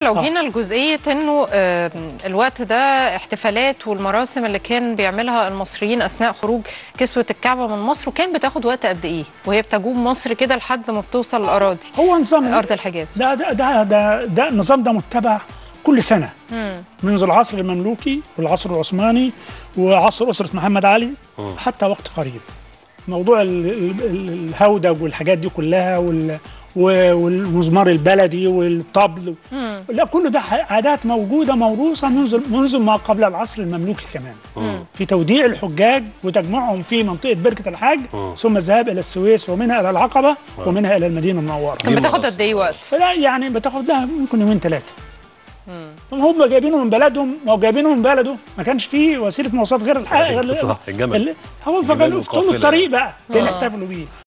لو آه. جينا لجزئيه انه آه، الوقت ده احتفالات والمراسم اللي كان بيعملها المصريين اثناء خروج كسوه الكعبه من مصر وكان بتاخد وقت قد ايه وهي بتجوب مصر كده لحد ما بتوصل الاراضي هو نظام ارض الحجاز ده ده ده ده, ده النظام ده متبع كل سنه منذ العصر المملوكي والعصر العثماني وعصر اسره محمد علي حتى وقت قريب موضوع ال- ال- ال- الهودج والحاجات دي كلها وال و- والمزمار البلدي والطبل لا كل ده ح- عادات موجوده موروثه منذ منذ ما قبل العصر المملوكي كمان في توديع الحجاج وتجمعهم في منطقه بركه الحاج ثم الذهاب الى السويس ومنها الى العقبه ومنها الى المدينه المنوره كان بتاخد قد ايه وقت لا يعني بتاخد لها ممكن يومين ثلاثه هم جايبينه من بلدهم ما هو جايبينه من بلده ما كانش فيه وسيله مواصلات غير الحق غير صح، الجمل. ال- هو الجمل فكانوا في طول والقافلة الطريق يعني. بقى كانوا يحتفلوا بيه